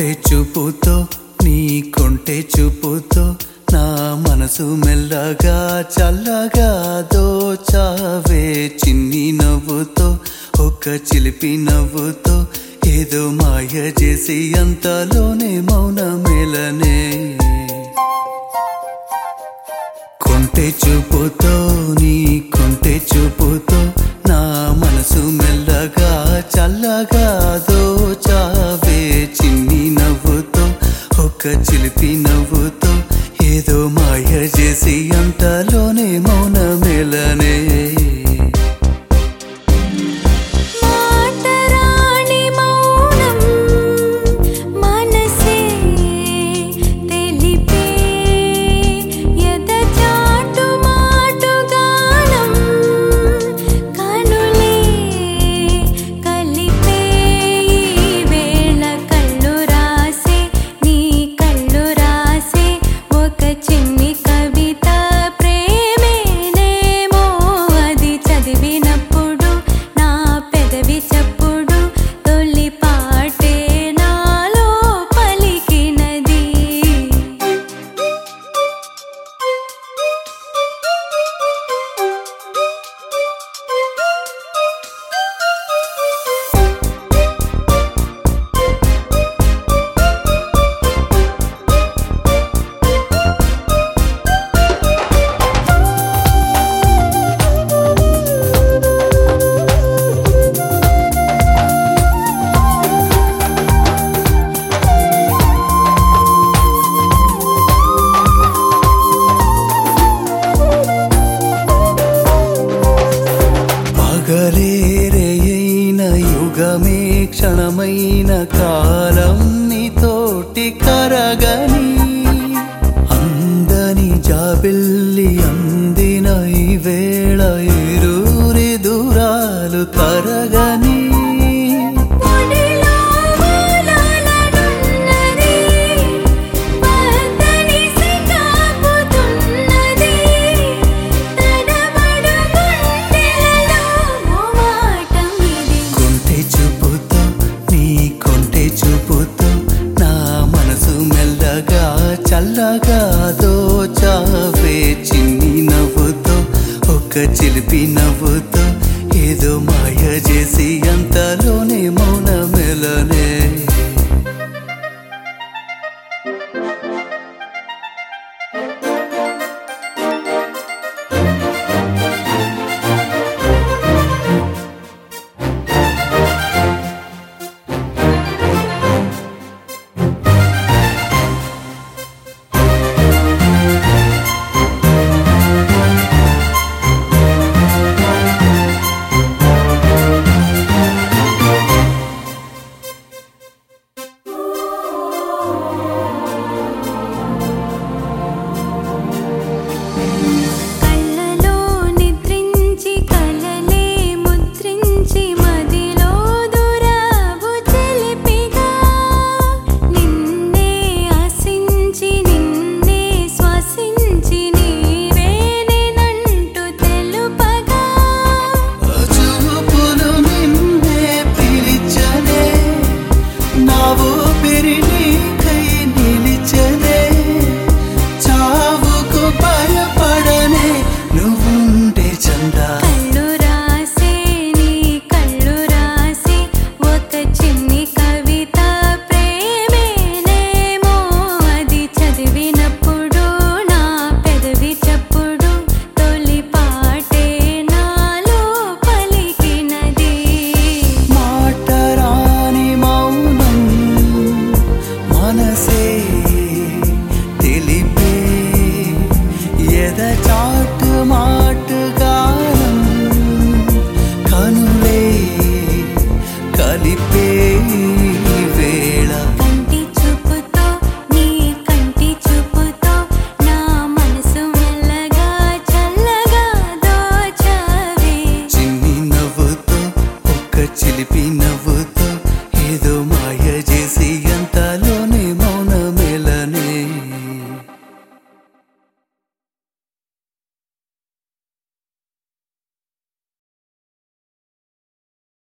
కొంటె చూపుతో నీ కొంటె చూపుతో నా మనసు మెల్లగా చల్లగా దోచావే చిన్ని నవ్వుతో ఒక చిలిపి నవ్వుతో ఏదో మాయ చేసి అంతలోనే మౌన మేలనే కొంటె చూపుతో నీ కొంటె చూపుతో నా మనసు మెల్లగా చల్లగా దోచావే చిన్ని నవ్వుతో ఒక చిలిపి నవ్వుతో ఏదో మాయ చేసి అంతలోనే మౌన మేలనే మాటరాని మౌనం మనసే తెలిపే ఎదచాటు మాటుగానం కనులే కలిపే ఈ వేళ కళ్ళు రాసే నీ కళ్ళు రాసే ఒక చిన్ని కవిత ప్రేమేనేమో అది చదివినప్పుడు నా పెదవి చప్పుడు తొలి పాటే నాలో పలికినది పగలేరైన యుగమే క్షణమైన కాలం నీతోటి కరగని అందని జాబిల్లి అందిన ఈ వేళ ఇరూరి దూరాలు తరగని ఒడిలో వాలాలనున్నది పద్దని సికాపుతున్నది తడబడు గుండెలలో మోమాటమిది కొంటె చూపుతో నీ కొంటె చూపుతో నా మనసు మెల్లగా చల్లగా దోచావే చిన్ని నవ్వుతో ఒక చిలిపి నవ్వుతో ఏదో మాయ చేసి అంతలోనే మౌన మెలనే కళ్ళలో నిద్రించి కలలే ముద్రించి మదిలో దురావు చెలిపిగా నిన్నే ఆశించి నిన్నే శ్వాసించి నీవేనేనంటూ తెలుపగా చూపులు నిన్నే పిలిచనే నా ఊపిరి నీకై నిలిచనే చావుకు భయపడనే నువ్వుంటే చందా కళ్ళు రాసే నీ కళ్ళు రాసే ఒక చిన్ని కవిత ప్రేమేనేమో అది చదివినప్పుడు నా పెదవి చప్పుడు తొలి పాటే నాలో పలికినది మాటరాని మౌనం మనసే తెలిపే ఎదచాటు మాటుగానం కనులే కలిపే ఈ వేళ కంటి చూపుతో నీ కంటి చూపుతో నా మనసు మెల్లగా చల్లగా దోచావే చిన్ని నవ్వుతో ఒక్క చిలిపి నవ్వుతో ఏదో మా